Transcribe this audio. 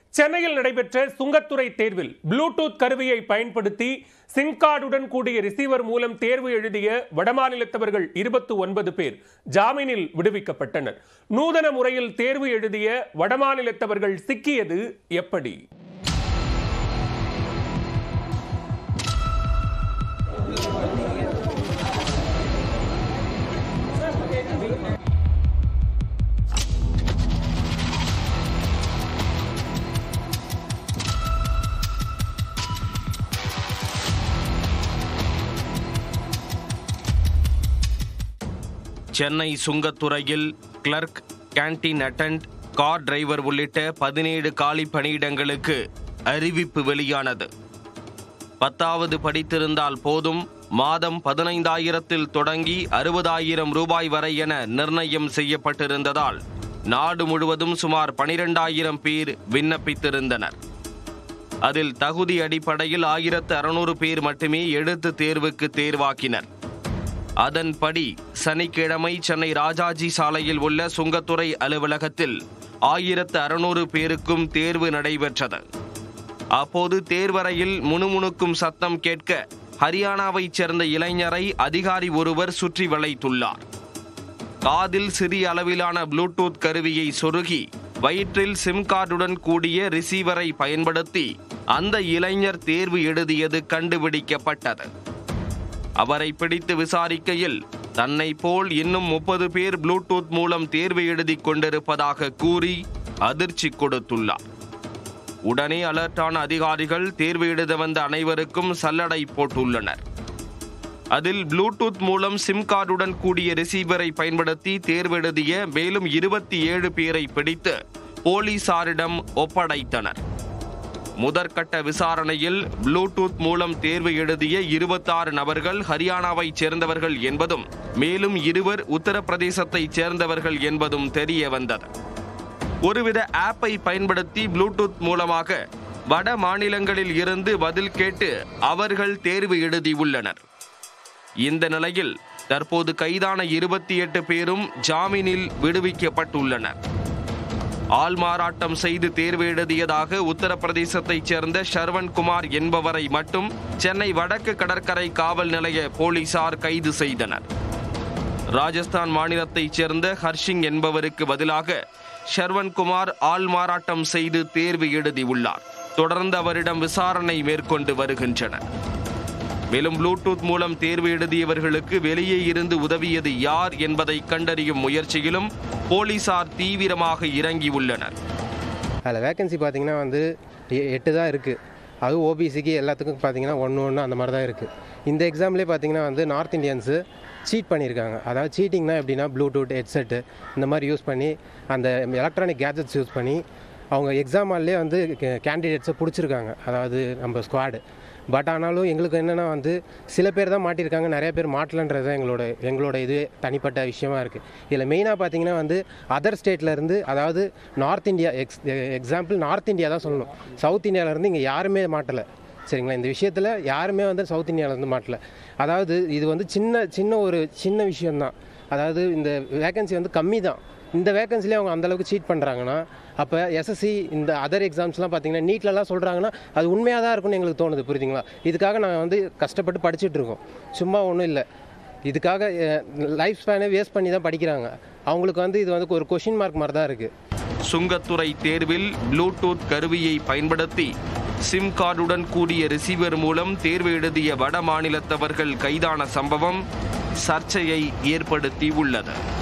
சென்னையில் நடைபெற்ற சுங்கத்துறை தேர்வில் ப்ளூடூத் கருவியை பயன்படுத்தி சிம் கார்டுடன் கூடிய ரிசீவர் மூலம் தேர்வு எழுதிய வடமாநிலத்தவர்கள் இருபத்து ஒன்பது பேர் ஜாமீனில் விடுவிக்கப்பட்டனர் நூதன முறையில் தேர்வு எழுதிய வடமாநிலத்தவர்கள் சிக்கியது எப்படி சென்னை சுங்கத்துறையில் clerk canteen attend car driver உள்ளிட்ட பதினேழு காலி பணியிடங்களுக்கு அறிவிப்பு வெளியானது பத்தாவது படித்திருந்தால் போதும் மாதம் பதினைந்தாயிரத்தில் தொடங்கி அறுபதாயிரம் ரூபாய் வரை என நிர்ணயம் செய்யப்பட்டிருந்ததால் நாடு முழுவதும் சுமார் பனிரெண்டாயிரம் பேர் விண்ணப்பித்திருந்தனர் அதில் தகுதி அடிப்படையில் ஆயிரத்து அறுநூறு பேர் மட்டுமே எழுத்து தேர்வுக்கு தேர்வாக்கினர் அதன்படி சனிக்கிழமை சென்னை ராஜாஜி சாலையில் உள்ள சுங்கத்துறை அலுவலகத்தில் ஆயிரத்து அறுநூறு பேருக்கும் தேர்வு நடைபெற்றது அப்போது தேர்வறையில் முணுமுணுக்கும் சத்தம் கேட்க ஹரியானாவைச் சேர்ந்த இளைஞரை அதிகாரி ஒருவர் சுற்றி வளைத்துள்ளார் காதில் சிறிய அளவிலான ப்ளூடூத் கருவியை சொருகி வயிற்றில் சிம் கார்டுடன் கூடிய ரிசீவரை பயன்படுத்தி அந்த இளைஞர் தேர்வு எழுதியது கண்டுபிடிக்கப்பட்டது அவரை பிடித்து விசாரிக்கையில் தன்னை போல் இன்னும் முப்பது பேர் ப்ளூடூத் மூலம் தேர்வு எழுதிக் கொண்டிருப்பதாக கூறி அதிர்ச்சி கொடுத்துள்ளார் உடனே அலர்ட்டான அதிகாரிகள் தேர்வு எழுத வந்த அனைவருக்கும் சல்லடை போட்டுள்ளனர் அதில் ப்ளூடூத் மூலம் சிம் கார்டுடன் கூடிய ரிசீவரை பயன்படுத்தி தேர்வெழுதிய மேலும் இருபத்தி ஏழு பேரை பிடித்து போலீசாரிடம் ஒப்படைத்தனர் முதற்கட்ட விசாரணையில் ப்ளூடூத் மூலம் தேர்வு எழுதிய இருபத்தாறு நபர்கள் ஹரியானாவைச் சேர்ந்தவர்கள் என்பதும் மேலும் இருவர் உத்தரப்பிரதேசத்தைச் சேர்ந்தவர்கள் என்பதும் தெரிய வந்தது ஒருவித ஆப்பை பயன்படுத்தி ப்ளூடூத் மூலமாக வட மாநிலங்களில் இருந்து பதில் கேட்டு அவர்கள் தேர்வு எழுதியுள்ளனர் இந்த நிலையில் தற்போது கைதான இருபத்தி எட்டு பேரும் ஜாமீனில் விடுவிக்கப்பட்டுள்ளனர் ஆள்மாறாட்டம் செய்து தேர்வு எழுதியதாக உத்தரப்பிரதேசத்தைச் சேர்ந்த ஷர்வன் குமார் என்பவரை மட்டும் சென்னை வடக்கு கடற்கரை காவல் நிலைய போலீசார் கைது செய்தனர் ராஜஸ்தான் மாநிலத்தைச் சேர்ந்த ஹர்ஷிங் என்பவருக்கு பதிலாக ஷர்வன் குமார் ஆள்மாறாட்டம் செய்து தேர்வு எழுதியுள்ளார் தொடர்ந்து அவரிடம் விசாரணை மேற்கொண்டு வருகின்றனர் மேலும் ப்ளூடூத் மூலம் தேர்வு எழுதியவர்களுக்கு வெளியே இருந்து உதவியது யார் என்பதை கண்டறியும் முயற்சியிலும் போலீசார் தீவிரமாக இறங்கியுள்ளனர் அதில் வேகன்சி பார்த்தீங்கன்னா வந்து எ- எட்டு தான் இருக்குது அதுவும் ஓபிசிக்கு எல்லாத்துக்கும் பார்த்தீங்கன்னா ஒன்று ஒன்று அந்த மாதிரி தான் இருக்குது இந்த எக்ஸாம்லேயே பார்த்தீங்கன்னா வந்து நார்த் இந்தியன்ஸு சீட் பண்ணியிருக்காங்க அதாவது சீட்டிங்னா எப்படின்னா ப்ளூடூத் ஹெட்செட்டு இந்த மாதிரி யூஸ் பண்ணி அந்த எலக்ட்ரானிக் கேஜெட்ஸ் யூஸ் பண்ணி அவங்க எக்ஸாம் ஹால்லே வந்து கேண்டிடேட்ஸை பிடிச்சிருக்காங்க அதாவது நம்ம ஸ்குவாடு பட் ஆனாலும் எங்களுக்கு என்னென்னா வந்து சில பேர் தான் மாட்டியிருக்காங்க நிறைய பேர் மாட்டலன்றது தான் எங்களோட எங்களோட இது தனிப்பட்ட விஷயமா இருக்குது இதில் மெயினாக பார்த்தீங்கன்னா வந்து அதர் ஸ்டேட்லேருந்து அதாவது north India ex example north India தான் சொல்லணும் சவுத் இந்தியாவிலேருந்து இங்கே யாருமே மாட்டலை சரிங்களா இந்த விஷயத்தில் யாருமே வந்து சவுத் இந்தியாவிலேருந்து மாட்டல அதாவது இது வந்து சின்ன சின்ன ஒரு சின்ன விஷயம்தான் அதாவது இந்த வேகன்சி வந்து கம்மி தான் இந்த வேகன்சிலே அவங்க அந்தளவுக்கு சீட் பண்ணுறாங்கன்னா அப்போ எஸ்எஸ்சி இந்த அதர் எக்ஸாம்ஸ்லாம் பார்த்தீங்கன்னா நீட்லலாம் சொல்கிறாங்கன்னா அது உண்மையாக தான் இருக்கும்னு எங்களுக்கு தோணுது புரியுதுங்களா இதுக்காக நாங்கள் வந்து கஷ்டப்பட்டு படிச்சுட்டு இருக்கோம் சும்மா ஒன்றும் இல்லை இதுக்காக லைஃப் ஸ்பேனை வேஸ்ட் பண்ணி தான் படிக்கிறாங்க அவங்களுக்கு வந்து இது வந்து ஒரு கொஷின் மார்க் மாதிரி தான் இருக்குது சுங்கத்துறை தேர்வில் ப்ளூடூத் கருவியை பயன்படுத்தி சிம் கார்டுடன் கூடிய ரிசீவர் மூலம் தேர்வு எழுதிய வட மாநிலத்தவர்கள் கைதான சம்பவம் சர்ச்சையை ஏற்படுத்தி உள்ளது